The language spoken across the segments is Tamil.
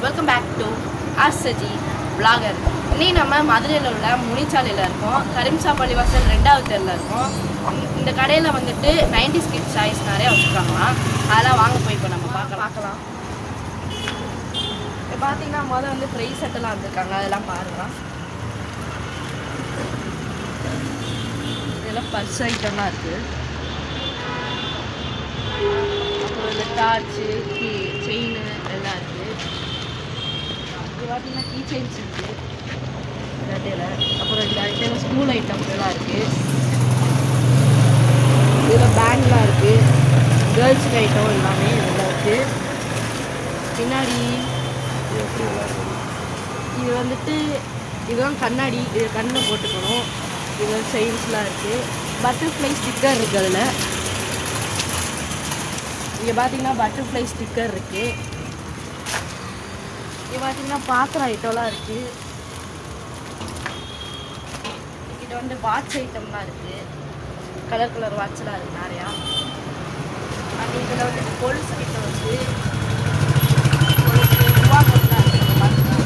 வெல்கம் பேக் டு ஆசஜி vlogger இன்னைக்கு நம்ம மதுரையில் உள்ள முனிச்சாலையில் இருக்கோம் கரிம்சா பள்ளிவாசல் ரெண்டாவது தெருவில் இருக்கோம் இந்த- இந்த கடையில் வந்துட்டு நைன்டி ஸ்கிட் சாய்ஸ் நிறையா வச்சுருக்காங்களாம் அதெல்லாம் வாங்க போய் இப்போ நம்ம பார்க்கலாம் பார்க்கலாம் இப்போ பார்த்தீங்கன்னா முதல்ல வந்து ஃப்ரை செட்டெல்லாம் வந்திருக்காங்க அதெல்லாம் பாருங்கள் இதெல்லாம் பர்ஸ் ஐட்டம்லாம் இருக்குது அப்புறம் இந்த டார்ச்சு கீ செயின் எல்லாம் இருக்குது இது பார்த்தீங்கன்னா கீ செயின்ஸ் இருக்குது இந்த அட்டையில் அப்புறம் இந்த அட்டையில் ஸ்கூல் ஐட்டம்ஸ் எல்லாம் இருக்குது இதில் பேக்லாம் இருக்குது கேர்ள்ஸுக்கு ஐட்டம் எல்லாமே இதில் இருக்குது பின்னாடி இது எப்படி உள்ள இருக்குது? இது வந்துட்டு இதுதான் கண்ணாடி இது கண்ணில் போட்டுக்கணும் இது செயின்ஸ்லாம் இருக்குது பட்டர்ஃப்ளை ஸ்டிக்கர் இருக்குது அதில் இங்கே பார்த்தீங்கன்னா பட்டர்ஃப்ளை ஸ்டிக்கர் இருக்குது இங்கே பார்த்தீங்கன்னா பாத்திரம் ஐட்டம்லாம் இருக்குது இது வந்து வாட்ச் ஐட்டம்லாம் இருக்குது கலர் கலர் வாட்ச்லாம் இருக்குது நிறையா அது இதில் வந்து கொலுசு ஐட்டம் இருக்குது கொலுசு ரூபாக்கள்லாம் இருக்குது பார்த்தீங்கன்னா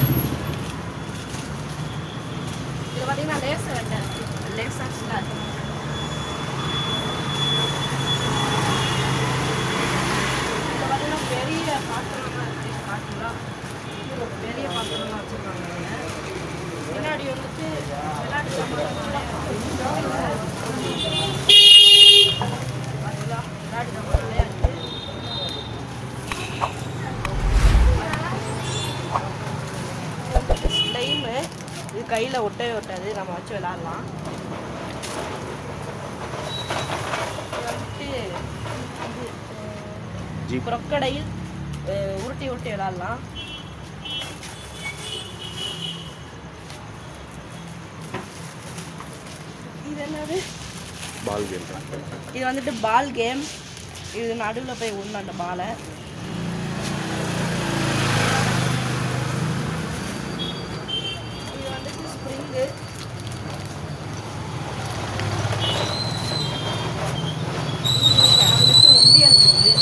இது பார்த்தீங்கன்னா லேசர் வெட்டை இருக்குது லேசர்ஸ்லாம் இருக்குது இதில் பார்த்தீங்கன்னா பெரிய பாத்திரம்லாம் இருக்குது பார்த்தீங்களா பெரிய பாத்திரம்லாம் வச்சுருக்காங்க இதில் பின்னாடி வந்துட்டு விளையாட்டு சாமான்லாம் பார்த்தீங்களா விளையாட்டு சாமான் நிறையா இருக்குது ஸ்லைமு இது கையில் ஒட்டவே ஒட்டாது நம்ம வச்சு விளாட்லாம் இது வந்துட்டு இது ஜீப் crocodile, அஹ், உருட்டி உருட்டி விளாட்லாம் இது என்னது பால் கேம் இது வந்துட்டு பால் கேம் இது நடுவில் போய் உள்ள அந்த பாலை இது வந்துட்டு ஸ்ப்ரிங்கு வந்துட்டு உண்டியல் போகுது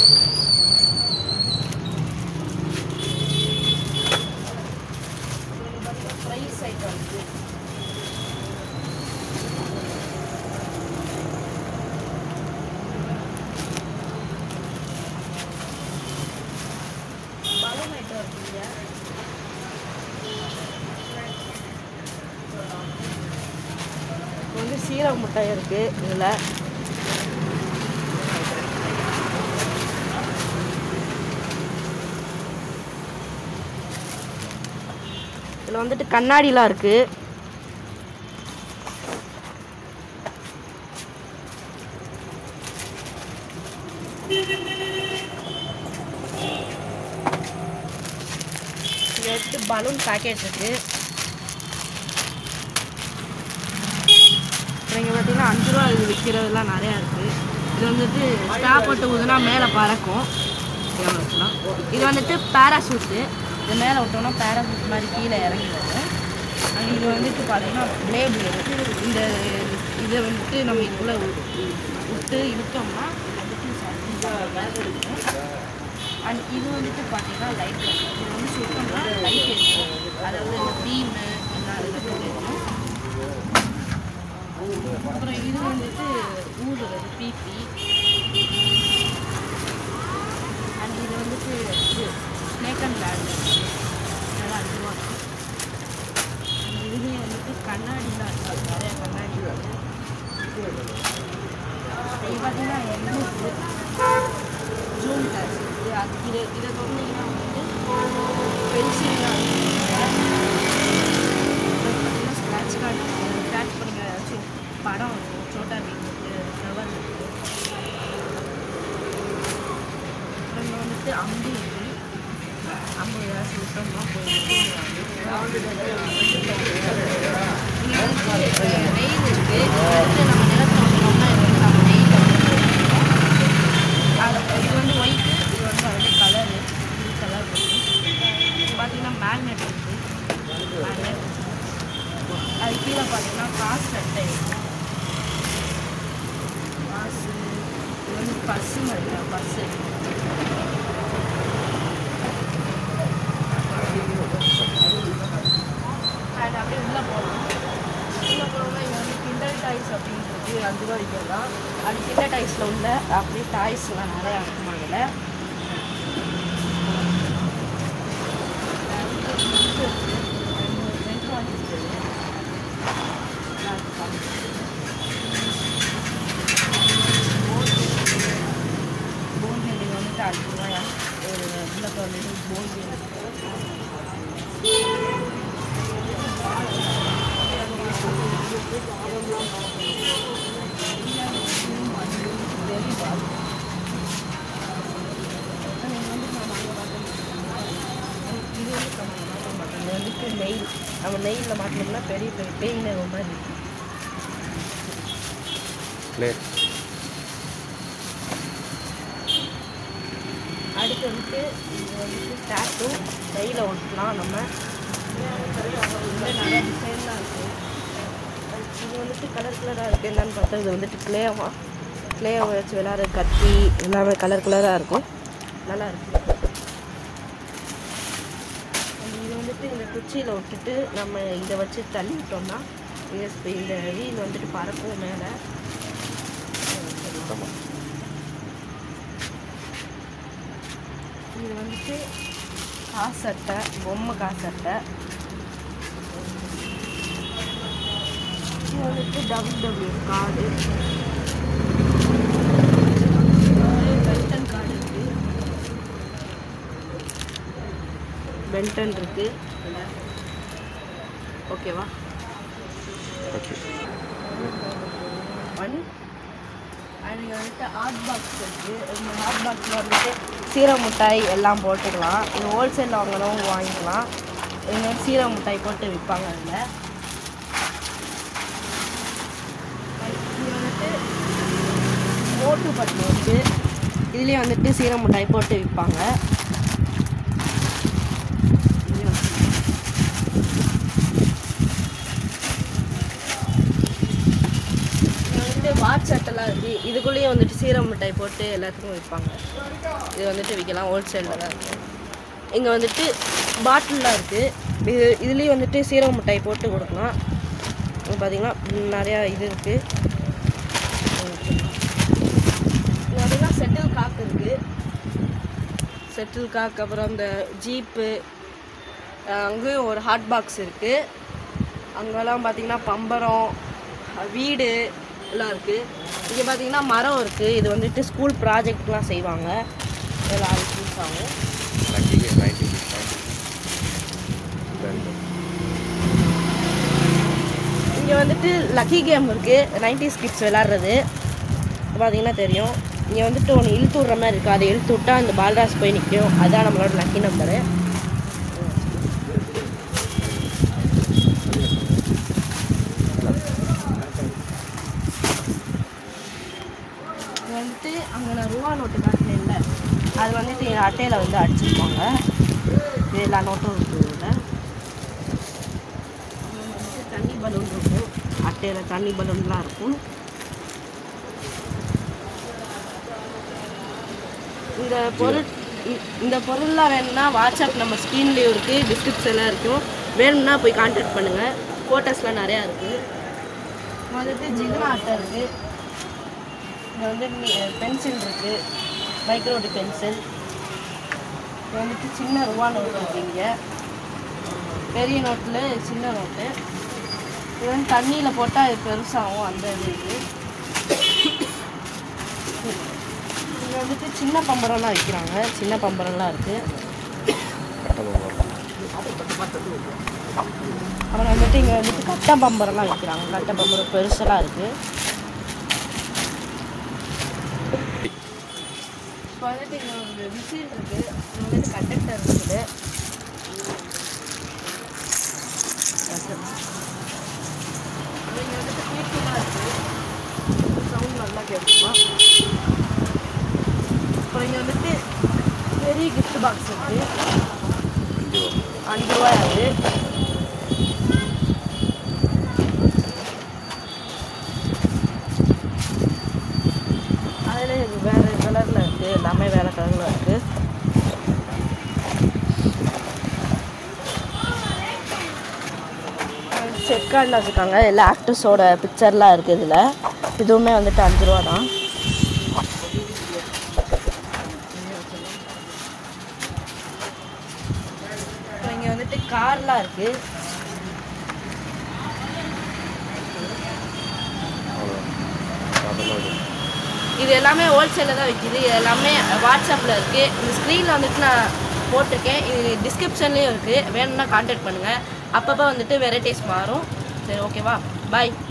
ப்ரைஸ் ஐட்டம் இருக்குது பலூன் ஐட்டம் இருக்குங்க இப்போ வந்து சீரக முட்டாய் இருக்கு இதில் இதில் வந்துட்டு கண்ணாடிலாம் இருக்கு இது வந்துட்டு பலூன் பேக்கெட் இருக்கு அப்புறம் இங்கே பார்த்தீங்கன்னா அஞ்சு ரூபா இது விற்கிறதுலாம் நிறையா இருக்குது இது வந்துட்டு ஸ்டாப் போட்டு ஊதுனா மேலே பறக்கும் எவ்வளோ வச்சுலாம் இது வந்துட்டு பேராசூட்டு இது மேலே விட்டோம்னா பேராசூட் மாதிரி கீழே இறங்கி வரும் அண்ட் இது வந்துட்டு பார்த்தீங்கன்னா பிளேடு இந்த இதை வந்துட்டு நம்ம இதுக்குள்ளே விட்டு இழுத்தோம்னா வந்துட்டு சத்தம் மேலே இருக்கும் அண்ட் இது வந்துட்டு பார்த்தீங்கன்னா லைட் இது வந்து சுத்தம்னா லைட் இருக்கும் அதாவது இந்த பீமு எல்லாம் அதில் இருக்கும் அப்புறம் இது வந்துட்டு ஊதுறது பிபி அண்ட் இது வந்துட்டு இது ஸ்னேக் அண்ட் லேட் அதெல்லாம் அஞ்சு ரூபா இதுலேயே வந்துட்டு கண்ணாடிலாம் இருக்குது நிறைய கண்ணாடி இருக்குது இது பார்த்தீங்கன்னா எங்களுக்கு ஜூம் கிளாஸ் இருக்குது அது இது இதை சொன்னீங்கன்னா வந்துட்டு பென்சில்லாம் பார்த்தீங்கன்னா ஸ்க்ராட்ச் கார்டு ஸ்க்ராட்ச் பண்ணிக்க ஏதாச்சும் படம் இருக்கும் சோட்டா பீம் இருக்குது ஃப்ளவர் இருக்குது அப்புறம் இங்கே வந்துட்டு அம்பு இருக்குது அம்பு ஏதாச்சும் விட்டோம்னா போயிட்டு இங்கே வந்துட்டு ரெயில் இருக்குது இது நம்ம நிலத்தில் விட்டோம்னா இது வந்து நம்ம ரெயில் அது இது வந்து ஒயிட்டு இது வந்து அதோட கலரு இது கலர் இருக்குது பார்த்தீங்கன்னா மேக்னெட் இருக்குது மேக்னெட் அது கீழே பார்த்தீங்கன்னா காசு அட்டை இருக்கு காசு இது வந்து பஸ்ஸுங்க இருக்கு பஸ்ஸு வீட்டில் உள்ள அப்படியே டாய்ஸ்லாம் நிறையா இருக்கும் அதில் போன் பில்டிங் வந்துட்டு அஞ்சு ரூபாயா ஒரு உள்ள வந்துட்டு போன் பில்டிங் இது வந்து நம்ம மாட்ட மாட்டோம் இது வந்துட்டு நெய் நம்ம நெய்யில் மாட்டினோம்னா பெரிய பெரிய பேய் நெய் மாதிரி இருக்கு ப்ளே அடுத்து வந்துட்டு இது வந்துட்டு டேட்டு கையில் ஒட்டலாம் நம்ம உள்ள நிறைய டிசைன்லாம் இருக்குது இது வந்துட்டு கலர் கலராக இருக்குது என்னன்னு பார்த்தா இது வந்துட்டு கிளேவா கிளேவை வச்சு விளையாடுற கத்தி எல்லாமே கலர் கலராக இருக்கும் நல்லா இருக்கு இது வந்துட்டு இந்த குச்சியில் விட்டுட்டு நம்ம இதை வச்சு தள்ளி விட்டோம்னா இந்த ஸ்ப- இந்த வீல் வந்துட்டு பறக்கும் மேலே ஆமாம் இது வந்துட்டு காசட்டை பொம்மை காசட்டை இது வந்துட்டு டபுள் டபுள்யூ கார்டு பென்டன் கார்டு இருக்கு பென்டன் இருக்கு ஓகேவா ஓகே ஒன் அண்ட் இங்கே வந்துட்டு ஹாட் பாக்ஸ் இருக்குது இந்த ஹாட் பாக்ஸில் வந்துட்டு சீரக மிட்டாய் எல்லாம் போட்டுக்கலாம் இது ஹோல்சேலில் வாங்கினவங்க வாங்கிக்கலாம் இங்கே வந்து சீரக மிட்டாய் போட்டு விற்பாங்க அதில் இது வந்துட்டு மோட்டு பட்டு இருக்குது இதுலேயே வந்துட்டு சீரக மிட்டாய் போட்டு விற்பாங்க இது வந்துட்டு வாட்ச் அட்டெல்லாம் இருக்குது இதுக்குள்ளேயே வந்துட்டு சீரம் மிட்டாய் போட்டு எல்லாத்துக்கும் விற்பாங்க இது வந்துட்டு விற்கலாம் ஹோல்சேலில் தான் இருக்கும் இங்கே வந்துட்டு பாட்டில்லாம் இருக்குது இது இதுலேயும் வந்துட்டு சீரக மிட்டாய் போட்டு கொடுக்கலாம் இங்க பார்த்தீங்கன்னா ம், நிறையா இது இருக்குது இங்கே பார்த்தீங்கன்னா செட்டில் காக் இருக்குது செட்டில் காக் அப்புறம் இந்த ஜீப்பு அஹ் அங்கேயும் ஒரு ஹாட் பாக்ஸ் இருக்குது அங்கெல்லாம் பார்த்தீங்கன்னா பம்பரம் அஹ் வீடு எல்லாம் இருக்குது இங்கே பார்த்தீங்கன்னா மரம் இருக்குது இது வந்துட்டு ஸ்கூல் ப்ராஜெக்ட்லாம் செய்வாங்க எல்லாம் யூஸ் ஆகும் நைன்டி நைன்டி இங்கே வந்துட்டு லக்கி கேம் இருக்குது நைன்டிஸ் கிட்ஸ் விளாட்றது பார்த்தீங்கன்னா தெரியும் இங்கே வந்துட்டு ஒன்று இழுத்து விட்ற மாதிரி இருக்குது அதை இழுத்து விட்டா அந்த பால்ராஸ் போய் நிற்கும் அதுதான் நம்மளோட லக்கி நம்பரு இது வந்துட்டு அங்கே நான் ரூபா நோட்டு காட்டினேன்ல அது வந்துட்டு என் அட்டையில் வந்து அடிச்சிருப்பாங்க இது எல்லா நோட்டும் இருக்குது இதில் அப்புறம் வந்துட்டு தண்ணி பலூன் இருக்கும் அட்டையில் தண்ணி பலூன்லாம் இருக்கும் இந்த பொருள் இ- இந்த பொருள்லாம் வேணும்னா வாட்ஸ்அப் நம்ம ஸ்க்ரீன்லேயும் இருக்குது டிஸ்கிரிப்ஷனில் இருக்கும் வேணும்னா போய் கான்டாக்ட் பண்ணுங்கள் ஃபோட்டோஸ்லாம் நிறையா இருக்குது வந்துட்டு ஜிகுனா அட்டை இருக்குது இங்கே வந்து பென்சில் இருக்குது மைக்ரோடி பென்சில் இது வந்துட்டு சின்ன ரூபா நோட்டு இருக்கு இங்கே பெரிய நோட்டில் சின்ன நோட்டு இது வந்து தண்ணியில் போட்டால் இது பெருசாகும் அந்த இது இது இங்கே வந்துட்டு சின்ன பம்பரம்லாம் விற்கிறாங்க சின்ன பம்பரம்லாம் இருக்குது அப்புறம் வந்துட்டு இங்கே வந்துட்டு கட்டை பம்பரம்லாம் விற்கிறாங்க கட்டை பம்பரம் பெருசெல்லாம் இருக்குது இப்போ வந்துட்டு இங்கே ஒரு விசில் இருக்குது இங்கே வந்துட்டு கண்டக்டர் இருக்குது இங்கே வந்துட்டு பீட்டிலாம் இருக்குது சவுண்ட் நல்லா கேட்குமா அப்புறம் இங்கே வந்துட்டு பெரிய கிஃப்ட் பாக்ஸ் இருக்குது அஞ்சு ரூபாய் அது அதில் இது வேறு கலரில் இருக்குது எல்லாமே வேறு கலரில் இருக்குது செட் கார்டில் வச்சுருக்காங்க எல்லா ஆக்டர்ஸோட பிக்சர்லாம் இருக்குது இதில் இதுவுமே வந்துட்டு அஞ்சு ரூபா தான் வந்துட்டு கார்லாம் இருக்குது அவ்வளோதான் அதெல்லாம் இது இது எல்லாமே ஹோல்சேலில் தான் விற்கிது இது எல்லாமே வாட்ஸ்அப்பில் இருக்குது இந்த ஸ்க்ரீனில் வந்துட்டு நான் போட்டிருக்கேன் இது டிஸ்கிரிப்ஷன்லேயும் இருக்குது வேணும்னா காண்டாக்ட் பண்ணுங்கள் அப்பப்போ வந்துட்டு வெரைட்டிஸ் மாறும் சரி ஓகேவா பாய்